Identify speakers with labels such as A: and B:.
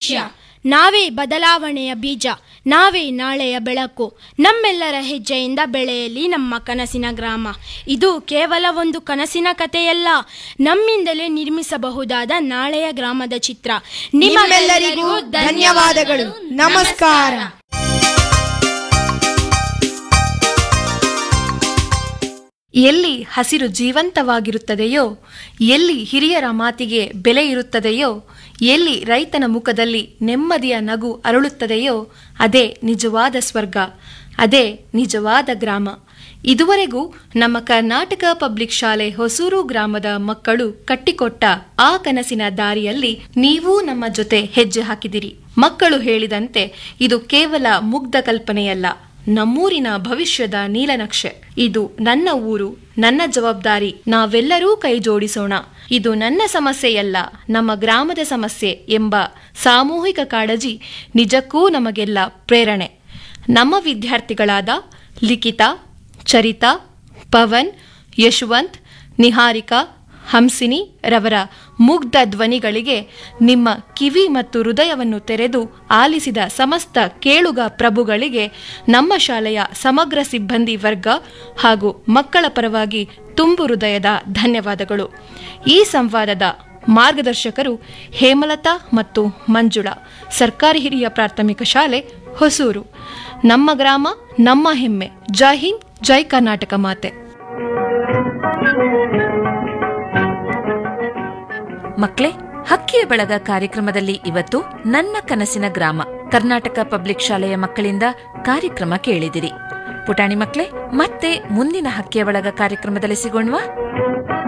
A: ಭವಿಷ್ಯ ನಾವೇ ಬದಲಾವಣೆಯ ಬೀಜ ನಾವೇ ನಾಳೆಯ ಬೆಳಕು ನಮ್ಮೆಲ್ಲರ ಹೆಜ್ಜೆಯಿಂದ ಬೆಳೆಯಲಿ ನಮ್ಮ ಕನಸಿನ ಗ್ರಾಮ ಇದು ಕೇವಲ ಒಂದು ಕನಸಿನ ಕಥೆಯಲ್ಲ ನಮ್ಮಿಂದಲೇ ನಿರ್ಮಿಸಬಹುದಾದ ನಾಳೆಯ ಗ್ರಾಮದ ಚಿತ್ರ
B: ನಿಮ್ಮೆಲ್ಲರಿಗೂ ಧನ್ಯವಾದಗಳು ನಮಸ್ಕಾರ
C: ಎಲ್ಲಿ ಹಸಿರು ಜೀವಂತವಾಗಿರುತ್ತದೆಯೋ ಎಲ್ಲಿ ಹಿರಿಯರ ಮಾತಿಗೆ ಬೆಲೆ ಇರುತ್ತದೆಯೋ ಎಲ್ಲಿ ರೈತನ ಮುಖದಲ್ಲಿ ನೆಮ್ಮದಿಯ ನಗು ಅರಳುತ್ತದೆಯೋ ಅದೇ ನಿಜವಾದ ಸ್ವರ್ಗ ಅದೇ ನಿಜವಾದ ಗ್ರಾಮ ಇದುವರೆಗೂ ನಮ್ಮ ಕರ್ನಾಟಕ ಪಬ್ಲಿಕ್ ಶಾಲೆ ಹೊಸೂರು ಗ್ರಾಮದ ಮಕ್ಕಳು ಕಟ್ಟಿಕೊಟ್ಟ ಆ ಕನಸಿನ ದಾರಿಯಲ್ಲಿ ನೀವೂ ನಮ್ಮ ಜೊತೆ ಹೆಜ್ಜೆ ಹಾಕಿದಿರಿ ಮಕ್ಕಳು ಹೇಳಿದಂತೆ ಇದು ಕೇವಲ ಮುಗ್ಧ ಕಲ್ಪನೆಯಲ್ಲ ನಮ್ಮೂರಿನ ಭವಿಷ್ಯದ ನೀಲನಕ್ಷೆ ಇದು ನನ್ನ ಊರು ನನ್ನ ಜವಾಬ್ದಾರಿ ನಾವೆಲ್ಲರೂ ಕೈ ಜೋಡಿಸೋಣ ಇದು ನನ್ನ ಸಮಸ್ಯೆಯಲ್ಲ ನಮ್ಮ ಗ್ರಾಮದ ಸಮಸ್ಯೆ ಎಂಬ ಸಾಮೂಹಿಕ ಕಾಳಜಿ ನಿಜಕ್ಕೂ ನಮಗೆಲ್ಲ ಪ್ರೇರಣೆ ನಮ್ಮ ವಿದ್ಯಾರ್ಥಿಗಳಾದ ಲಿಖಿತಾ ಚರಿತಾ ಪವನ್ ಯಶವಂತ್ ನಿಹಾರಿಕಾ ಹಂಸಿನಿ ರವರ ಮುಗ್ಧ ಧ್ವನಿಗಳಿಗೆ ನಿಮ್ಮ ಕಿವಿ ಮತ್ತು ಹೃದಯವನ್ನು ತೆರೆದು ಆಲಿಸಿದ ಸಮಸ್ತ ಕೇಳುಗ ಪ್ರಭುಗಳಿಗೆ ನಮ್ಮ ಶಾಲೆಯ ಸಮಗ್ರ ಸಿಬ್ಬಂದಿ ವರ್ಗ ಹಾಗೂ ಮಕ್ಕಳ ಪರವಾಗಿ ತುಂಬು ಹೃದಯದ ಧನ್ಯವಾದಗಳು ಈ ಸಂವಾದದ ಮಾರ್ಗದರ್ಶಕರು ಹೇಮಲತಾ ಮತ್ತು ಮಂಜುಳಾ ಸರ್ಕಾರಿ ಹಿರಿಯ ಪ್ರಾಥಮಿಕ ಶಾಲೆ ಹೊಸೂರು ನಮ್ಮ ಗ್ರಾಮ ನಮ್ಮ ಹೆಮ್ಮೆ ಜೈ ಹಿಂದ್ ಜೈ ಕರ್ನಾಟಕ ಮಾತೆ
D: ಮಕ್ಕಳೇ ಹಕ್ಕಿಯ ಬಳಗ ಕಾರ್ಯಕ್ರಮದಲ್ಲಿ ಇವತ್ತು ನನ್ನ ಕನಸಿನ ಗ್ರಾಮ ಕರ್ನಾಟಕ ಪಬ್ಲಿಕ್ ಶಾಲೆಯ ಮಕ್ಕಳಿಂದ ಕಾರ್ಯಕ್ರಮ ಕೇಳಿದಿರಿ ಪುಟಾಣಿ ಮಕ್ಕಳೇ ಮತ್ತೆ ಮುಂದಿನ ಹಕ್ಕಿಯ ಬಳಗ ಕಾರ್ಯಕ್ರಮದಲ್ಲಿ ಸಿಗೋಣವಾ